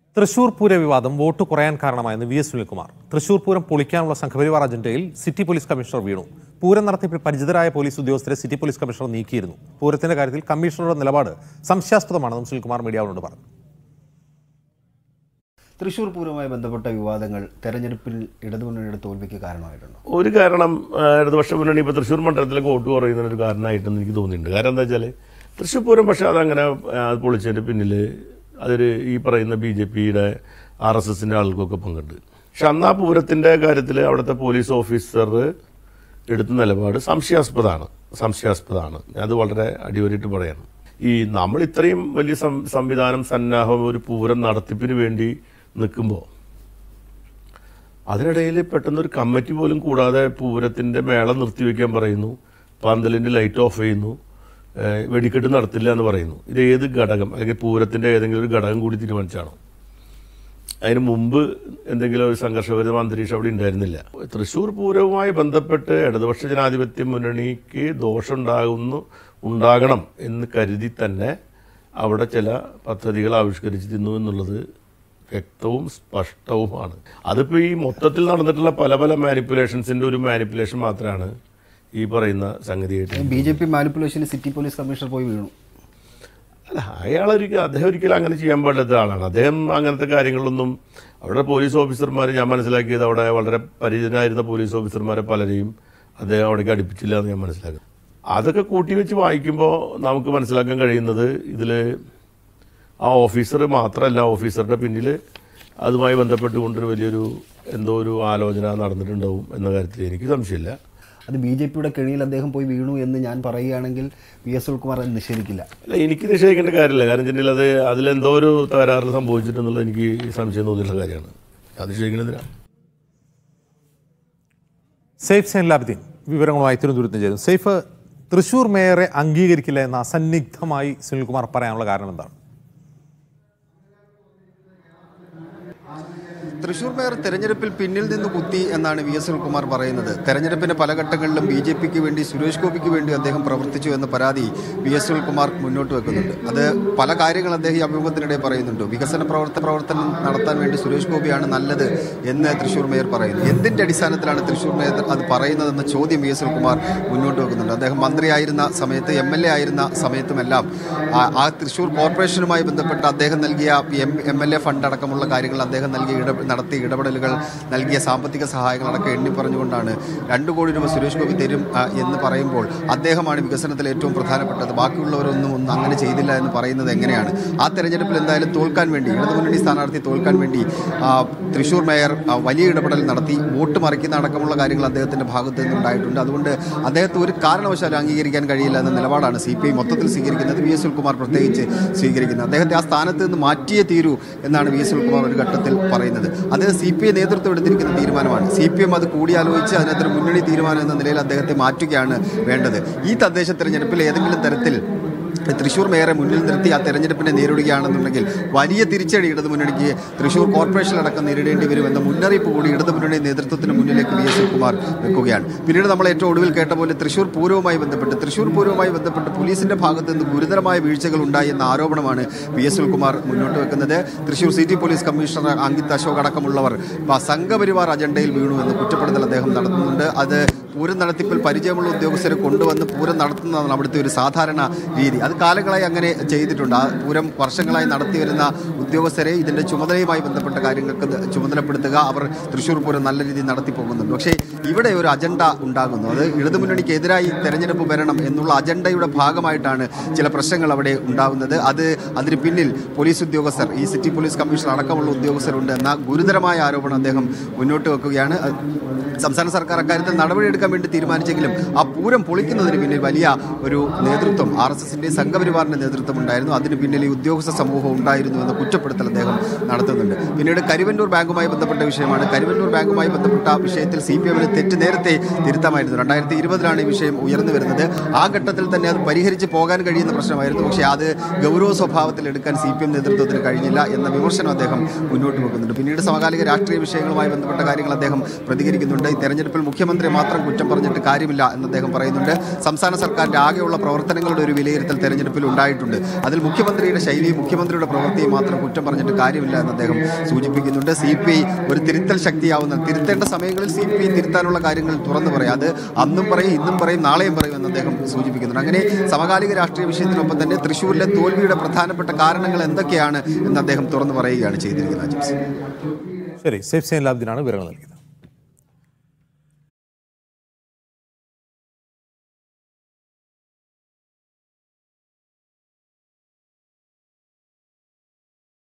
തൃശൂർ പൂര വിവാദം വോട്ട് കുറയാൻ കാരണമായെന്ന് വി എസ് സുനിൽകുമാർ തൃശൂർ പൂരം പൊളിക്കാനുള്ള സംഘപരിവാർ അജണ്ടയിൽ സിറ്റി പോലീസ് കമ്മീഷണർ വീണു പൂരം നടത്തിപ്പിൽ പരിചിതരായ പോലീസ് ഉദ്യോഗസ്ഥരെ സിറ്റി പോലീസ് കമ്മീഷണർ നീക്കിയിരുന്നു പൂരത്തിന്റെ കാര്യത്തിൽ കമ്മീഷണറുടെ നിലപാട് സംശയാസ്പദമാണെന്നും സുനിൽകുമാർ മീഡിയാവിനോട് പറഞ്ഞു തൃശൂർ പൂരവുമായി ബന്ധപ്പെട്ട വിവാദങ്ങൾ തെരഞ്ഞെടുപ്പിൽ ഇടതുമുന്നണിയുടെ തോൽവിക്ക് കാരണമായിട്ടുണ്ടോ ഒരു കാരണം ആ, ഇടതുപക്ഷ മുന്നണി ഇപ്പോൾ തൃശ്ശൂർ മണ്ഡലത്തിലേക്ക് വോട്ട് കുറയുന്നതിന് ഒരു കാരണമായിട്ടെന്ന് എനിക്ക് തോന്നിയിട്ടുണ്ട് കാരണം എന്താ വെച്ചാൽ തൃശ്ശൂർ പൂരം പക്ഷേ അതങ്ങനെ ആ, അത് പൊളിച്ചതിൻ്റെ പിന്നിൽ അതൊരു ഈ പറയുന്ന ബി ജെ പിയുടെ ആർ എസ് എസിൻ്റെ ആളുകൾക്കൊക്കെ പങ്കുണ്ട് പക്ഷെ അന്ന് ആ പൂരത്തിൻ്റെ കാര്യത്തിൽ അവിടുത്തെ പോലീസ് ഓഫീസർ എടുത്ത നിലപാട് സംശയാസ്പദമാണ് സംശയാസ്പദമാണ് അത് വളരെ അടിവരിയിട്ട് പറയണം ഈ നമ്മൾ ഇത്രയും വലിയ സം- സംവിധാനം സന്നാഹം ഒരു പൂരം നടത്തിപ്പിന് വേണ്ടി നിൽക്കുമ്പോൾ അതിനിടയിൽ പെട്ടെന്ന് ഒരു കമ്മിറ്റി പോലും കൂടാതെ പൂരത്തിന്റെ മേളം നിർത്തിവെക്കാൻ പറയുന്നു പന്തലിന്റെ ലൈറ്റ് ഓഫ് ചെയ്യുന്നു ഏഹ് വെടിക്കെട്ട് നടത്തില്ല എന്ന് പറയുന്നു ഇത് ഏത് ഘടകം അല്ലെങ്കിൽ പൂരത്തിന്റെ ഏതെങ്കിലും ഒരു ഘടകം കൂടി തീരുമാനിച്ചാണോ അതിന് മുമ്പ് എന്തെങ്കിലും ഒരു സംഘർഷപരിതമായ അന്തരീക്ഷം അവിടെ ഉണ്ടായിരുന്നില്ല തൃശ്ശൂർ പൂരവുമായി ബന്ധപ്പെട്ട് ഇടതുപക്ഷ ജനാധിപത്യ മുന്നണിക്ക് ദോഷമുണ്ടാകുന്നു ഉണ്ടാകണം എന്ന് കരുതി തന്നെ അവിടെ ചില പദ്ധതികൾ ആവിഷ്കരിച്ചിരുന്നു എന്നുള്ളത് വ്യക്തവും സ്പഷ്ടവുമാണ് അതിപ്പോൾ ഈ മൊത്തത്തിൽ നടന്നിട്ടുള്ള പല പല മാനിപ്പുലേഷൻസിൻ്റെ ഒരു മാനിപ്പുലേഷൻ മാത്രമാണ് ഈ പറയുന്ന സംഗതിയായിട്ട് ബി ജെ പി മാനിപ്പുലേഷന് സിറ്റി പോലീസ് കമ്മീഷണർ പോയി വീണു അല്ല അയാൾ ഒരിക്കലും അദ്ദേഹം ഒരിക്കലും അങ്ങനെ ചെയ്യാൻ പാടില്ലാത്ത ആളാണ് അദ്ദേഹം അങ്ങനത്തെ കാര്യങ്ങളിലൊന്നും അവിടെ പോലീസ് ഓഫീസർമാർ ഞാൻ മനസ്സിലാക്കിയത് അവിടെ വളരെ പരിചിതനായിരുന്ന പോലീസ് ഓഫീസർമാരെ പലരെയും അദ്ദേഹം അവിടേക്ക് അടുപ്പിച്ചില്ല എന്ന് ഞാൻ മനസ്സിലാക്കി അതൊക്കെ കൂട്ടി വെച്ച് വായിക്കുമ്പോൾ നമുക്ക് മനസ്സിലാക്കാൻ കഴിയുന്നത് ഇതിൽ ആ ഓഫീസർ മാത്രമല്ല ഓഫീസറുടെ പിന്നിൽ അതുമായി ബന്ധപ്പെട്ടുകൊണ്ടൊരു വലിയൊരു എന്തോ ഒരു ആലോചന നടന്നിട്ടുണ്ടാവും എന്ന കാര്യത്തിൽ എനിക്ക് സംശയമില്ല അത് ബി ജെ പിയുടെ കെണിയിൽ അദ്ദേഹം പോയി വീണു എന്ന് ഞാൻ പറയുകയാണെങ്കിൽ വി എസ് സുനിൽകുമാർ അത് നിഷേധിക്കില്ല അല്ല എനിക്ക് നിഷേധിക്കേണ്ട കാര്യമില്ല കാരണം വെച്ചിട്ടുണ്ടെങ്കിൽ അത് അതിലെന്തോ ഒരു തകരാറ് സംഭവിച്ചിട്ടുണ്ടെന്നുള്ളത് എനിക്ക് സംശയം തോന്നിയിട്ടുള്ള കാര്യമാണ് അത് നിഷേധിക്കുന്നതിനാ സേഫ് സൈൻ ലാബിദ്ദീൻ വിവരങ്ങളുമായി തിരുവനന്തപുരത്ത് നിന്ന് ചേരുന്നു സേഫ് തൃശൂർ മേയറെ അംഗീകരിക്കില്ല എന്ന അസന്നിഗ്ധമായി സുനിൽകുമാർ പറയാനുള്ള കാരണം എന്താണ് തൃശൂർ മേയർ തെരഞ്ഞെടുപ്പിൽ പിന്നിൽ നിന്ന് കുത്തി എന്നാണ് വി എസ് സുനിൽകുമാർ പറയുന്നത് തെരഞ്ഞെടുപ്പിന്റെ പല ഘട്ടങ്ങളിലും ബി ജെ പിക്ക് വേണ്ടി സുരേഷ് ഗോപിക്ക് വേണ്ടി അദ്ദേഹം പ്രവർത്തിച്ചു എന്ന പരാതി വി എസ് സുനിൽകുമാർ മുന്നോട്ട് വെക്കുന്നുണ്ട് അത് പല കാര്യങ്ങൾ അദ്ദേഹം ഈ അഭിമുഖത്തിനിടെ പറയുന്നുണ്ട് വികസന പ്രവർത്ത പ്രവർത്തനം നടത്താൻ വേണ്ടി സുരേഷ് ഗോപിയാണ് നല്ലത് എന്ന് തൃശൂർ മേയർ പറയുന്നു എന്തിന്റെ അടിസ്ഥാനത്തിലാണ് തൃശൂർ മേയർ അത് പറയുന്നതെന്ന ചോദ്യം വി എസ് സുനിൽകുമാർ മുന്നോട്ട് വെക്കുന്നുണ്ട് അദ്ദേഹം മന്ത്രിയായിരുന്ന സമയത്ത് എം എൽ എ ആയിരുന്ന സമയത്തുമെല്ലാം ആ- ആ തൃശൂർ കോർപ്പറേഷനുമായി ബന്ധപ്പെട്ട് അദ്ദേഹം നൽകിയ M M L A fund അടക്കമുള്ള കാര്യങ്ങൾ അദ്ദേഹം നൽകിയ ഇട നടത്തിയ ഇടപെടലുകൾ നൽകിയ സാമ്പത്തിക സഹായങ്ങളടക്കം എണ്ണി പറഞ്ഞുകൊണ്ടാണ് രണ്ട് കോടി രൂപ സുരേഷ് ഗോപി തരും ആ, എന്ന് പറയുമ്പോൾ അദ്ദേഹമാണ് വികസനത്തിൽ ഏറ്റവും പ്രധാനപ്പെട്ടത് ബാക്കിയുള്ളവരൊന്നും ഒന്നും അങ്ങനെ ചെയ്തില്ല എന്ന് പറയുന്നത് എങ്ങനെയാണ് ആ തെരഞ്ഞെടുപ്പിൽ എന്തായാലും തോൽക്കാൻ വേണ്ടി ഇടതുമുന്നണി സ്ഥാനാർത്ഥി തോൽക്കാൻ വേണ്ടി ആ, തൃശൂർ മേയർ ആ, വലിയ ഇടപെടൽ നടത്തി വോട്ട് മറിക്കുന്ന അടക്കമുള്ള കാര്യങ്ങൾ അദ്ദേഹത്തിന്റെ ഭാഗത്ത് നിന്നുണ്ടായിട്ടുണ്ട് അതുകൊണ്ട് അദ്ദേഹത്തെ ഒരു കാരണവശാലും അംഗീകരിക്കാൻ കഴിയില്ല എന്ന നിലപാടാണ് സി പി ഐ മൊത്തത്തിൽ സ്വീകരിക്കുന്നത് വി എസ് സുൽകുമാർ പ്രത്യേകിച്ച് സ്വീകരിക്കുന്നത് അദ്ദേഹത്തെ ആ സ്ഥാനത്ത് നിന്ന് മാറ്റിയേ തീരൂ എന്നാണ് വി എസ് സുൽകുമാർ ഒരു ഘട്ടത്തിൽ പറയുന്നത് അത് സി പി ഐ നേതൃത്വം എടുത്തിരിക്കുന്ന തീരുമാനമാണ് സി പി എം അത് കൂടിയാലോചിച്ച് അതിനകത്തൊരു മുന്നണി തീരുമാനം എന്ന നിലയിൽ അദ്ദേഹത്തെ മാറ്റുകയാണ് വേണ്ടത് ഈ തദ്ദേശ തെരഞ്ഞെടുപ്പിൽ ഏതെങ്കിലും തരത്തിൽ തൃശൂർ മേയറെ മുന്നിൽ നിർത്തി ആ തെരഞ്ഞെടുപ്പിനെ നേരിടുകയാണെന്നുണ്ടെങ്കിൽ വലിയ തിരിച്ചടി ഇടതുമുന്നണിക്ക് തൃശൂർ കോർപ്പറേഷനിലടക്കം നേരിടേണ്ടി വരുമെന്ന മുന്നറിയിപ്പ് കൂടി ഇടതുമുന്നണി നേതൃത്വത്തിന് മുന്നിലേക്ക് വി എസ് സുകുമാർ വെക്കുകയാണ് പിന്നീട് നമ്മൾ ഏറ്റവും ഒടുവിൽ കേട്ട പോലെ തൃശൂർ പൂരവുമായി ബന്ധപ്പെട്ട് തൃശൂർ പൂരവുമായി ബന്ധപ്പെട്ട് പോലീസിന്റെ ഭാഗത്ത് നിന്ന് ഗുരുതരമായ വീഴ്ചകൾ ഉണ്ടായി എന്ന ആരോപണമാണ് വി എസ് സുൽകുമാർ മുന്നോട്ട് വെക്കുന്നത് Thrissur city police commissioner Ankit Ashok അടക്കമുള്ളവർ പ- സംഘപരിവാർ അജണ്ടയിൽ വീണു എന്ന് കുറ്റപ്പെടുത്തൽ അദ്ദേഹം നടത്തുന്നുണ്ട് അത് പൂരം നടത്തിപ്പിൽ പരിചയമുള്ള ഉദ്യോഗസ്ഥരെ കൊണ്ടുവന്ന് പൂരം നടത്തുന്നതാണ് അവിടുത്തെ ഒരു സാധാരണ രീതി അത് കാലങ്ങളായി അങ്ങനെ ചെയ്തിട്ടുണ്ട് ആ പൂരം വർഷങ്ങളായി നടത്തി വരുന്ന ഉദ്യോഗസ്ഥരെ ഇതിന്റെ ചുമതലയുമായി ബന്ധപ്പെട്ട കാര്യങ്ങൾക്ക് ത- ചുമതലപ്പെടുത്തുക അവർ തൃശ്ശൂർ പൂരം നല്ല രീതിയിൽ നടത്തി പോകുന്നുണ്ട് പക്ഷേ ഇവിടെ ഒരു അജണ്ട ഉണ്ടാകുന്നു അത് ഇടതുമുന്നണിക്ക് എതിരായി തെരഞ്ഞെടുപ്പ് വരണം എന്നുള്ള അജണ്ടയുടെ ഭാഗമായിട്ടാണ് ചില പ്രശ്നങ്ങൾ അവിടെ ഉണ്ടാകുന്നത് അത് അതിന് പിന്നിൽ പോലീസ് ഉദ്യോഗസ്ഥർ ഈ സിറ്റി പോലീസ് കമ്മീഷണർ അടക്കമുള്ള ഉദ്യോഗസ്ഥരുണ്ട് എന്ന ഗുരുതരമായ ആരോപണം അദ്ദേഹം മുന്നോട്ട് വെക്കുകയാണ് അത് സംസ്ഥാന സർക്കാർ അക്കാര്യത്തിൽ നടപടിയെടുക്കാൻ വേണ്ടി തീരുമാനിച്ചെങ്കിലും ആ പൂരം പൊളിക്കുന്നതിന് പിന്നിൽ വലിയ ഒരു നേതൃത്വം ആർ എസ് എസിന്റെ സംഘപരിവാറിന്റെ നേതൃത്വം ഉണ്ടായിരുന്നു അതിന് പിന്നിൽ ഈ ഉദ്യോഗസ്ഥ സമൂഹം ഉണ്ടായിരുന്നു എന്ന കുറ്റപ്പെടുത്തൽ അദ്ദേഹം നടത്തുന്നുണ്ട് പിന്നീട് കരുവന്നൂർ ബാങ്കുമായി ബന്ധപ്പെട്ട വിഷയമാണ് കരുവന്നൂർ ബാങ്കുമായി ബന്ധപ്പെട്ട വിഷയത്തിൽ സി പി എമ്മിന് തെറ്റ് നേരത്തെ തിരുത്താമായിരുന്നു രണ്ടായിരത്തി ഇരുപതിലാണ് ഈ വിഷയം ഉയർന്നു വരുന്നത് ആ ഘട്ടത്തിൽ തന്നെ അത് പരിഹരിച്ച് പോകാൻ കഴിയുന്ന പ്രശ്നമായിരുന്നു പക്ഷേ അത് ഗൗരവ സ്വഭാവത്തിൽ എടുക്കാൻ സി പി എം നേതൃത്വത്തിന് കഴിഞ്ഞില്ല എന്ന വിമർശനം അദ്ദേഹം മുന്നോട്ട് വെക്കുന്നുണ്ട് പിന്നീട് സമകാലിക രാഷ്ട്രീയ വിഷയങ്ങളുമായി ബന്ധപ്പെട്ട കാര്യങ്ങൾ അദ്ദേഹം പ്രതികരിക്കുന്നുണ്ട് ഈ തെരഞ്ഞെടുപ്പിൽ മുഖ്യമന്ത്രി മാത്രം കുറ്റം പറഞ്ഞിട്ട് കാര്യമില്ല എന്ന് അദ്ദേഹം പറയുന്നുണ്ട് സംസ്ഥാന സർക്കാരിന്റെ ആകെയുള്ള പ്രവർത്തനങ്ങളുടെ ഒരു വിലയിരുത്തൽ തെരഞ്ഞെടുപ്പിൽ ഉണ്ടായിട്ടുണ്ട് അതിൽ മുഖ്യമന്ത്രിയുടെ ശൈലിയും മുഖ്യമന്ത്രിയുടെ പ്രവൃത്തിയും മാത്രം കുറ്റം പറഞ്ഞിട്ട് കാര്യമില്ല എന്ന് അദ്ദേഹം സൂചിപ്പിക്കുന്നുണ്ട് സി പി ഐ ഒരു തിരുത്തൽ ശക്തിയാവുന്ന തിരുത്തേണ്ട സമയങ്ങളിൽ സി പി ഐ തിരുത്താനുള്ള കാര്യങ്ങൾ തുറന്നു പറയും അത് അന്നും പറയും ഇന്നും പറയും നാളെയും പറയും എന്ന് അദ്ദേഹം സൂചിപ്പിക്കുന്നുണ്ട് അങ്ങനെ സമകാലിക രാഷ്ട്രീയ വിഷയത്തിനൊപ്പം തന്നെ തൃശ്ശൂരിലെ തോൽവിയുടെ പ്രധാനപ്പെട്ട കാരണങ്ങൾ എന്തൊക്കെയാണ് എന്ന് അദ്ദേഹം തുറന്നു പറയുകയാണ് ചെയ്തിരിക്കുന്നത് അജിംസ് ശരി സേഫ് സൈൻ ലാബ്ദിനാണ് വിവരങ്ങൾ നൽകിയത്